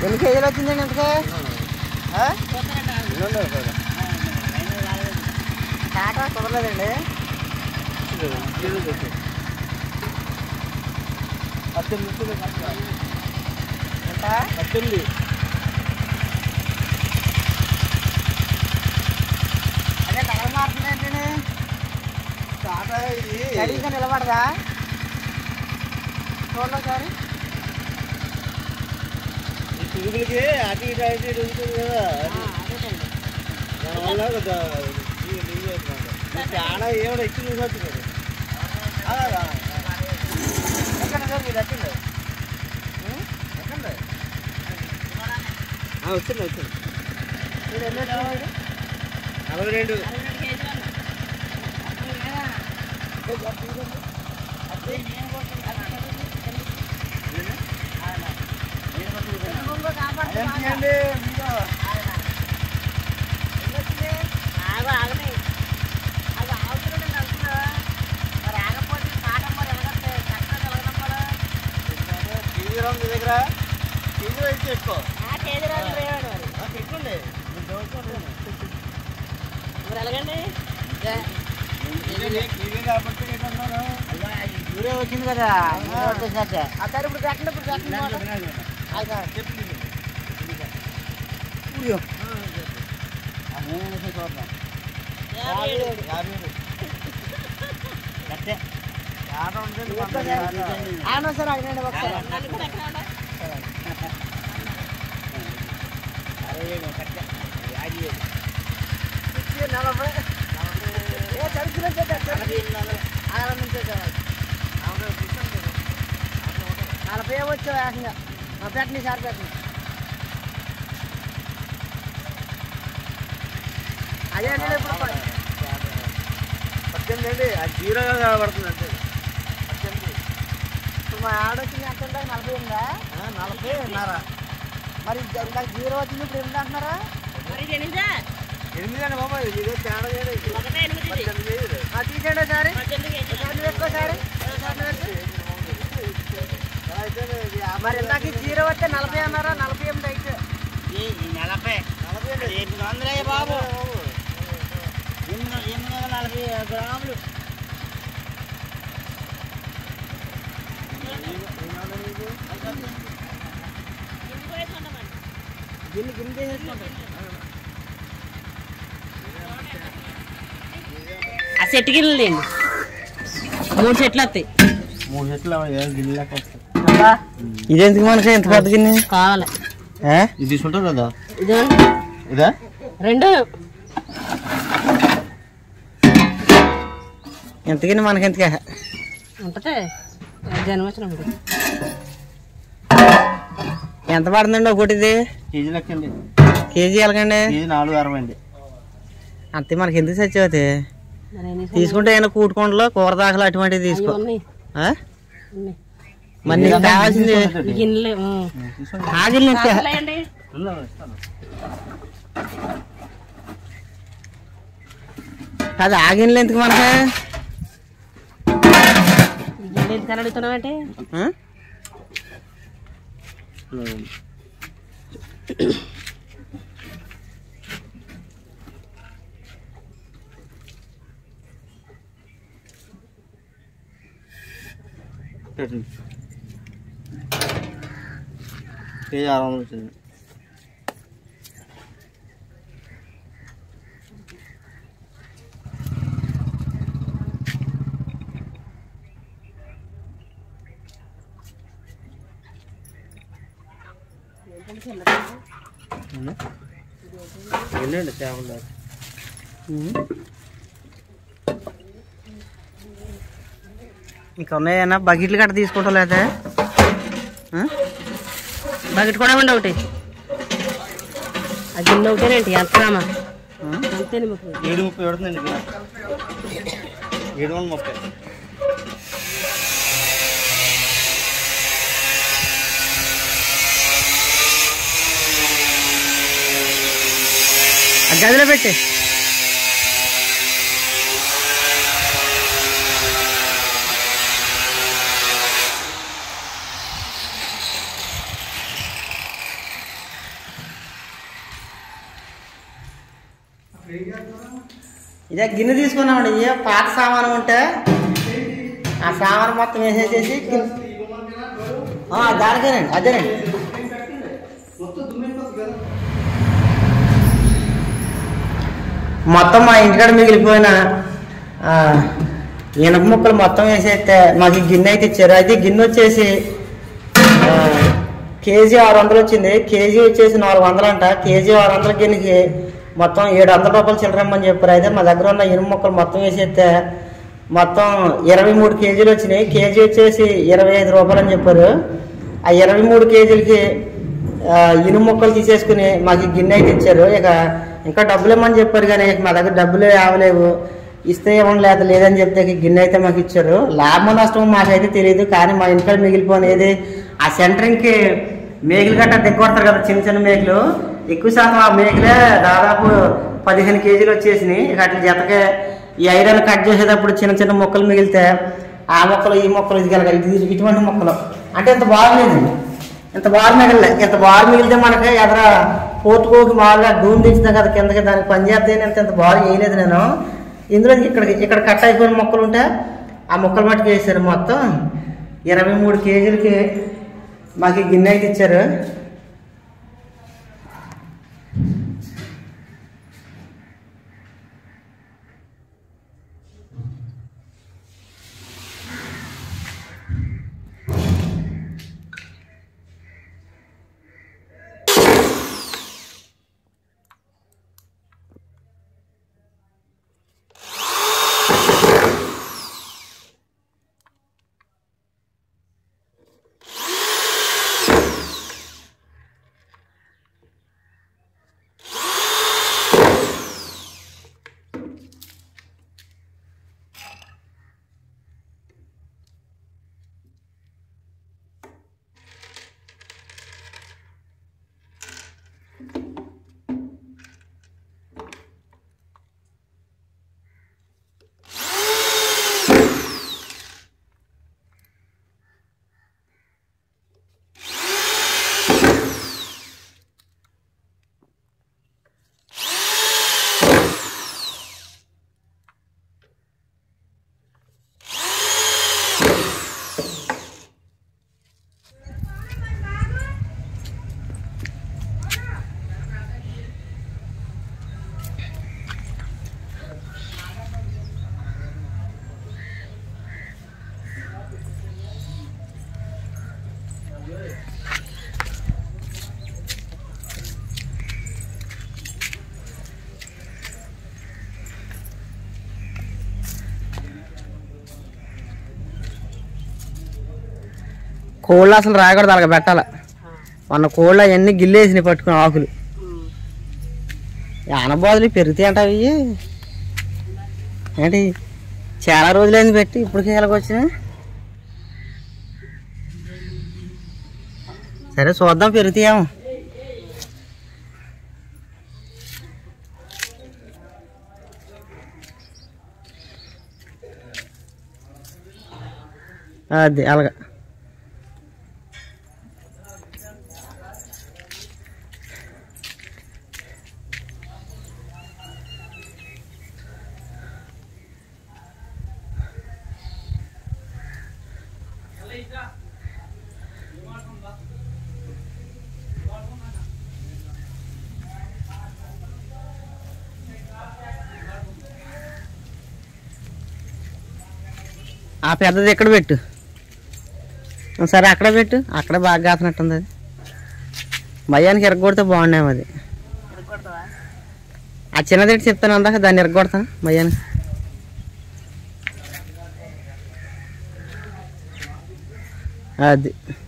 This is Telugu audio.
ఎన్ని కేజీలు వచ్చిందండి ఇంతకే ఆ? కాట కుదరలేదండి ఎంత పద్దెనిమిది అదే కలర్ మారుతుంది ఏంటండి తాట ఇది సరిగ్గా నిలబడదా చూడండి ఒకసారి ఈ పురుగులకి అటు ఇటు అటు ఇటు ఉంటుంది కదా అది అదేనండి దానివల్ల కొద్దిగా ఇది లింక్ అవుతుంది చాలా ఏమైనా ఎక్కువ చూసొచ్చు కదా ఎక్కడ సార్ మీరు ఎక్కండి ఉం? ఎక్కండి వచ్చింది వచ్చింది మీరు ఎన్ని వచ్చినాయి? నలభై రెండు అదేంటండి మీరు? ఆగు, ఆగని. అది ఆగుతున్నాడండి అంటున్నా. మరి ఆగకపోతే కాటం మరి ఎలాగంటే చక్కగా నిలబడడం కూడా. కేజీ రావు మీ దగ్గర కేజీ అయితే ఎక్కువ ఆ కేజీ రాజు రేవాడు మరి. పెట్టుండే నేను చదువుకుంటాను మరి ఎలాగండి కేజీ కాబట్టి ఏంటన్నాను యూరియా వచ్చింది కదా వచ్చేసినట్టే ఆ సరే ఇప్పుడు పెట్టండి ఇప్పుడు పెట్టండి అది కాదు. ఊరియో. యాభై ఏడు. అంతే. అవును సార్ అడగండి ఒకసారి ఇచ్చి నలభై ఏ చరిత్ర నలభై వచ్చావు ఏకంగా మా పెట్టని సార్ పెట్టని అదే అండి ఇప్పుడు ప- పద్దెనిమిది అండి అది జీరోగా కనబడుతుంది అంతే పద్దెనిమిది ఇప్పుడు మా ఆడ వచ్చింది ఎంత ఉంటుంది నలభై ఉందా ఆ, నలభై ఉన్నారా మరి ఇందాక జీరో వచ్చింది ఇప్పుడు ఎనిమిది అంటున్నారా ఎనిమిది అండి బాబా ఇది ఏదో తేడా చేయడం ఇది. పద్దెనిమిది ఇది. ఆ, తీసేయండి సార్ ఒకసారి ఎక్కువ సార్ ఎలా అయితే ఇది యాభై మరి ఇందాక ఈ జీరో వస్తే నలభై అన్నారా నలభై ఎనిమిది అయితే నలభై నలభై అండి. ఎనిమిది వందలే బాబు బాబు. ఎనిమిది ఎనిమిది వందల నలభై గ్రాములు గిన్నె గిన్నె చేసేసుకోండి ఆ సెట్ గిన్నెలండి మూడు సెట్లు వస్తాయి మూడు చెట్లు గిన్నె లెక్క వస్తాయి ఇదెందుకు మనకి ఎంత పెద్ద గిన్నె కావాలి ఇది తీసుకుంటావు కదా ఇదిగోండి ఇదా రెండు ఎంత గిన్నె మనకి ఎంతకే ఉంటుంది జన్మ వచ్చినప్పుడు ఎంత పడుతుందండి ఒకటి ఇది కేజీ లెక్క అండి కేజీ ఎలాగండి కేజీ నాలుగు అరవై అండి అంతే మనకి ఎందుకు చచ్చిపోతే మరి ఎన్ని తీసుకుంటే ఏమైనా కూటుకుండలో కూర దాఖలు అటువంటివి తీసుకో ఉన్నాయి ఆ? ఉన్నాయి మరి నీకు కావాల్సింది ఈ గిన్నెలు ఉం. ఆ గిన్నె ఎంత? అసలేండి ఉందా? ఇస్తాను. కాదు ఆ గిన్నెలు ఎందుకు మనకి ఈ గిన్నెలు ఎందుకని అడుగుతున్నావంటే ఆ? పెట్టండి కేజీ ఆరు వందలు వచ్చింది ఎన్నండి చేపలు దాకా ఇంకా ఉన్నాయన్నా బకెట్లు గట్ట తీసుకుంటాం లేదా ఆ? బకెట్ కూడా ఉండి ఒకటి ఆ గిన్నె ఒకటేనండి ఎంతరామా ఆ? అంతేని ముప్పై ఏడు ముప్పై పడుతుందండి కిలో ఏడు వందల ముప్పై ఆ గదిలో పెట్టి ఇదే గిన్నె తీసుకున్నామండి ఏ పాత సామాను ఉంటే ఆ సామాను మొత్తం వేసేసేసి గిన్నె- ఆ, దానికేనండి అదేనండి మొత్తం మా ఇంటికాడ మిగిలిపోయిన ఆ, ఇనుప ముక్కలు మొత్తం వేసేస్తే మాకు ఈ గిన్నె అయితే ఇచ్చారు అయితే ఈ గిన్నె వచ్చేసి ఆ, కేజీ ఆరు వందలు వచ్చింది కేజీ వచ్చేసి నాలుగు వందలు అంట కేజీ ఆరు వందల గిన్నెకి మొత్తం ఏడు వందల రూపాయలు చిల్లరమ్మని చెప్పారు అయితే మా దగ్గర ఉన్న ఇనుము ముక్కలు మొత్తం వేసేస్తే మొత్తం ఇరవై మూడు కేజీలు వచ్చినాయి కేజీ వచ్చేసి ఇరవై ఐదు రూపాయలు అని చెప్పారు ఆ ఇరవై మూడు కేజీలకి ఆ, ఇనుము ముక్కలు తీసేసుకుని మాకు ఈ గిన్నె అయితే ఇచ్చారు ఇక ఇంకా డబ్బులు ఇవ్వమని చెప్పారు కానీ ఇక మా దగ్గర డబ్బులు ఆవలేవు ఇస్తే ఇవ్వడం లేదు లేదని చెప్తే ఇక గిన్నె అయితే మాకు ఇచ్చారు లాభం నష్టం మాకైతే తెలియదు కానీ మా ఇంటికాడ మిగిలిపోయినది ఆ సెంటరింగ్కి మేకలు గట్ట దిగ్గొడతారు కదా చిన్న చిన్న మేకలు ఎక్కువ శాతం ఆ మేకలే దాదాపు పదిహేను కేజీలు వచ్చేసినాయి ఇక అట్ల జతకే ఈ ఐరన్ కట్ చేసేటప్పుడు చిన్న చిన్న మొక్కలు మిగిలితే ఆ మొక్కలు ఈ మొక్కలు ఇది కలగాలి ఇది ఇటువంటి మొక్కలు అంటే ఇంత బాగులేదండి ఇంత బారు మిగలలే ఇంత బారు మిగిలితే మనకి ఎదర పోటుకోకి మామూలుగా డూమ్ దించుతాం కదా కిందకి దానికి పని చేద్దాం ఇంత ఇంత బారు వేయలేదు నేను ఇందులో ఇక్కడ ఇక్కడ కట్ అయిపోయిన మొక్కలు ఉంటే ఆ మొక్కలు మట్టుకు వేసారు మొత్తం ఇరవై మూడు కేజీలకి మాకు ఈ గిన్నె అయితే ఇచ్చారు కోళ్ళు అసలు రాకూడదు అలాగ పెట్టాల మొన్న కోళ్ళు అవన్నీ గిల్లేసినాయి పట్టుకుని ఆకులు ఆనబోదులు పెరుగుతాయి అంట అవి ఏంటి చాలా రోజులైంది పెట్టి ఇప్పటికే ఎలాగ వచ్చినా సరే చూద్దాం పెరుగుతాయేమో అది అలాగా ఆ పెద్దది ఎక్కడ పెట్టు సరే అక్కడ పెట్టు అక్కడ బాగా కాసినట్టుంది అది భయానికి ఎరగొడితే బాగున్నాయి అది ఆ చిన్నది ఏంటి చెప్తాను అందాక దాన్ని ఎరగొడతాను భయానికి అది